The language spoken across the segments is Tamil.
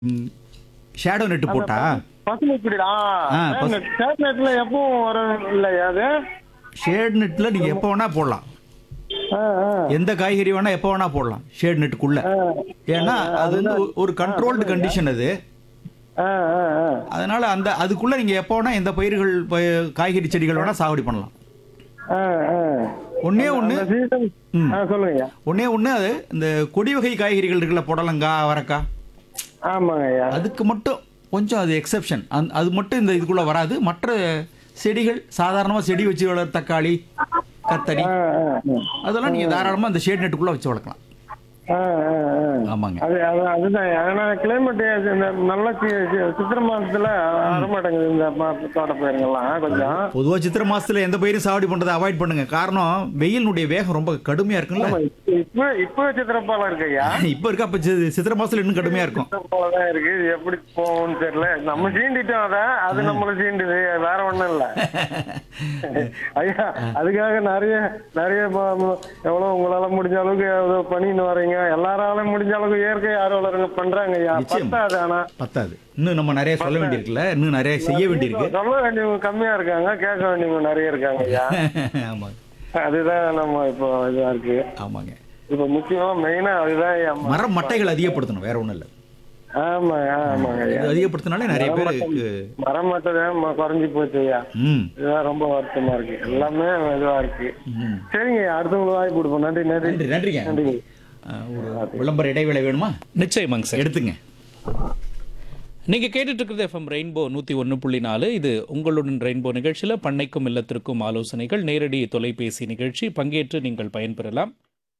ஷேடோ நெட்டு போட்டா பசுமை குடிடா ஆ, பசு- சேட் நெட்ல எப்பவும் வரும் இல்லையா அது ஷேட் நெட்ல நீங்க எப்போ வேணா போடலாம் ஆ, ஆ. எந்த காய்கறி வேணா எப்போ வேணா போடலாம் ஷேட் நெட்டுக்குள்ள ஏன்னா அது வந்து ஒரு- ஒரு கண்ட்ரோல்டு கண்டிஷன் அது ஆ, ஆ, ஆ. அதனால அந்த அதுக்குள்ள நீங்க எப்போ வேணா எந்த பயிர்கள் பய- காய்கறி செடிகள் வேணா சாகுபடி பண்ணலாம் ஆ, ஆ. ஒண்ணே ஒண்ணு அந்த season- ம். ஆ, சொல்லுங்க ஒண்ணே ஒண்ணு அது இந்த கொடி வகை காய்கறிகள் இருக்குல்ல புடலங்காய் அவரைக்காய் ஆமாங்க ஐயா அதுக்கு மட்டும் கொஞ்சம் அது எக்ஸெப்ஷன் அது மட்டும் இந்த இதுக்குள்ள வராது மற்ற செடிகள் சாதாரணமா செடி வச்சு வளர் தக்காளி கத்தரி ஆ, ஆ, ஆ. அதெல்லாம் நீங்க தாராளமா அந்த ஷேட் நெட்டுக்குள்ள வச்சு வளர்க்கலாம் ஆ, ஆ, ஆ. ஆமாங்க அது அது அதுதான் ஏன்னா கிளைமேட் இந்த நல்ல சி- சி- சித்திரை மாசத்துல வரமாட்டேங்குது இந்த ம- தோட்ட பயிருங்கெல்லாம் கொஞ்சம் பொதுவா சித்திரை மாசத்துல எந்த பயிரும் சாகுபடி பண்றதை அவாய்ட் பண்ணுங்க காரணம் வெயிலினுடைய வேகம் ரொம்ப கடுமையா இருக்குல்ல ஆமா, இப்ப- இப்ப இப்ப சித்திரப்பாலம் இருக்கு ஐயா இப்ப இருக்க அப்ப சி- சித்திரை மாசத்துல இன்னும் கடுமையா இருக்கும் சித்திரப்பாலம் தான் இருக்கு இது எப்படி போகும்னு தெரியல நம்ம சீண்டிட்டோம் அதை அது நம்மள சீண்டுது வேற ஒண்ணும் இல்ல ஐயா அதுக்காக நிறைய நிறைய ப- ம- எவ்வளவு உங்களால முடிஞ்ச அளவுக்கு எவ்வளவு பண்ணின்னு வரீங்க எல்லாராலும் முடிஞ்ச அளவுக்கு இயற்கை ஆர்வலருங்க பண்றாங்க ஐயா நிச்சயம். பத்தாது ஆனா பத்தாது இன்னும் நம்ம நிறைய சொல்ல வேண்டியிருக்குல்ல இன்னும் நிறைய செய்ய வேண்டியிருக்கு சொல்ல வேண்டியவங்க கம்மியா இருக்காங்க கேட்க வேண்டியவங்க நிறைய இருக்காங்க ஐயா ஆமாங்க அதுதான் நம்ம இப்போ இதா இருக்கு ஆமாங்க இப்ப முக்கியமா மெயினா அதுதான் ஐயா. மரம் மட்டைகள் அதிகப்படுத்தணும் வேற ஒண்ணும் இல்ல ஆமா ஆமாங்க ஐயா இது அதிகப்படுத்தினாலே நிறைய பேருக்கு மரம் மட்டும் குறைஞ்சி போச்சு ஐயா ம் இதுதான் ரொம்ப வருத்தமா இருக்கு எல்லாமே இதுவா இருக்கு ம். சரிங்க அடுத்தவங்களுக்கு வாய்ப்பு கொடுப்போம் நன்றி நன்றி நன்றி நன்றிங்க நன்றி அஹ், ஒரு விளம்பர இடைவேளை வேணுமா நிச்சயமாங்க சார் எடுத்துங்க நீங்க கேட்டுட்டு இருக்கிறது எஃப்எம் ரெயின்போ நூத்தி ஒன்று புள்ளி நாலு இது உங்களுடன் ரெயின்போ நிகழ்ச்சியில பண்ணைக்கும் இல்லத்திற்கும் ஆலோசனைகள் நேரடி தொலைபேசி நிகழ்ச்சி பங்கேற்று நீங்கள் பயன்பெறலாம்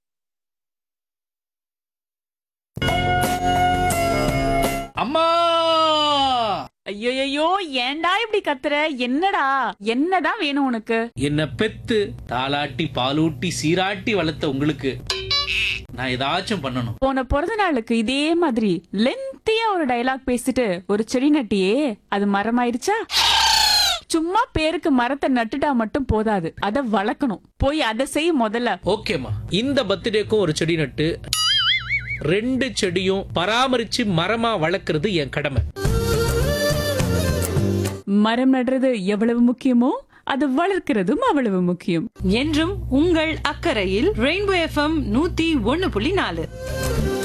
அம்மா ஐயோ ஏன்டா இப்படி கத்துற என்னடா என்னதான் வேணும் உனக்கு என்ன பெத்து தாளாட்டி பாலூட்டி சீராட்டி வளர்த்த உங்களுக்கு நான் ஏதாச்சும் பண்ணணும் போன பிறந்த நாளுக்கு இதே மாதிரி லென்த்தியா ஒரு டயலாக் பேசிட்டு ஒரு செடி நட்டியே அது மரமாயிருச்சா சும்மா பேருக்கு மரத்தை நட்டுட்டா மட்டும் போதாது அத வளர்க்கணும் போய் அதை செய் முதல்ல ஓகேம்மா இந்த பர்த்டேக்கும் ஒரு செடி நட்டு ரெண்டு செடியும் பராமரிச்சு மரமா வளர்க்கறது என் கடமை மரம் நடுறது எவ்வளவு முக்கியமோ அது வளர்க்கிறதும் அவ்வளவு முக்கியம் என்றும் உங்கள் அக்கறையில் ரெயின்போ எஃப்எம் நூத்தி ஒன்னு புள்ளி நாலு